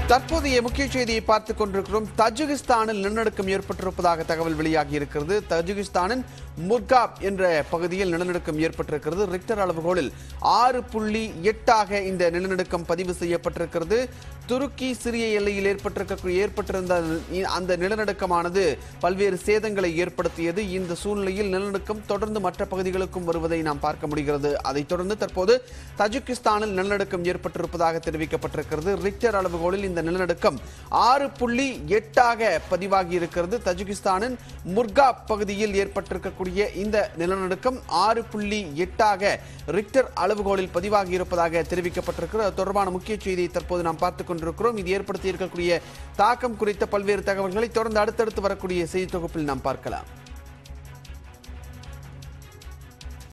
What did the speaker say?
தற்போதைய முக்கிய செய்தியை பார்த்துக் கொண்டிருக்கிறோம் தஜிகிஸ்தானில் நிலநடுக்கம் ஏற்பட்டிருப்பதாக தகவல் வெளியாகி இருக்கிறது தஜிகிஸ்தானின் முர்காப் என்ற பகுதியில் நிலநடுக்கம் ஏற்பட்டிருக்கிறது ரிக்டர் அளவுகோலில் ஆறு புள்ளி எட்டாக இந்த நிலநடுக்கம் பதிவு செய்யப்பட்டிருக்கிறது துருக்கி சிறிய எல்லையில் ஏற்பட்டிருக்க ஏற்பட்டிருந்த அந்த நிலநடுக்கமானது பல்வேறு சேதங்களை ஏற்படுத்தியது இந்த சூழ்நிலையில் நிலநடுக்கம் தொடர்ந்து மற்ற பகுதிகளுக்கும் வருவதை நாம் பார்க்க முடிகிறது அதைத் தொடர்ந்து தற்போது தஜிகிஸ்தானில் நிலநடுக்கம் ஏற்பட்டிருப்பதாக தெரிவிக்கப்பட்டிருக்கிறது ரிக்டர் அளவுகோலில் இந்த நிலநடுக்கம் ஆறு புள்ளி எட்டாக பதிவாகி இருக்கிறது தஜிகிஸ்தானின் முர்காப் பகுதியில் ஏற்பட்டிருக்கக்கூடிய இந்த நிலநடுக்கம் ஆறு புள்ளி எட்டாக ரிக்டர் அளவுகோலில் பதிவாகி இருப்பதாக தெரிவிக்கப்பட்டிருக்கிறது அது தொடர்பான முக்கிய செய்தியை தற்போது நாம் பார்த்துக் கொண்டிருக்கிறோம் இது ஏற்படுத்தி இருக்கக்கூடிய தாக்கம் குறித்த பல்வேறு தகவல்களை தொடர்ந்து அடுத்தடுத்து வரக்கூடிய செய்தி தொகுப்பில் நாம் பார்க்கலாம்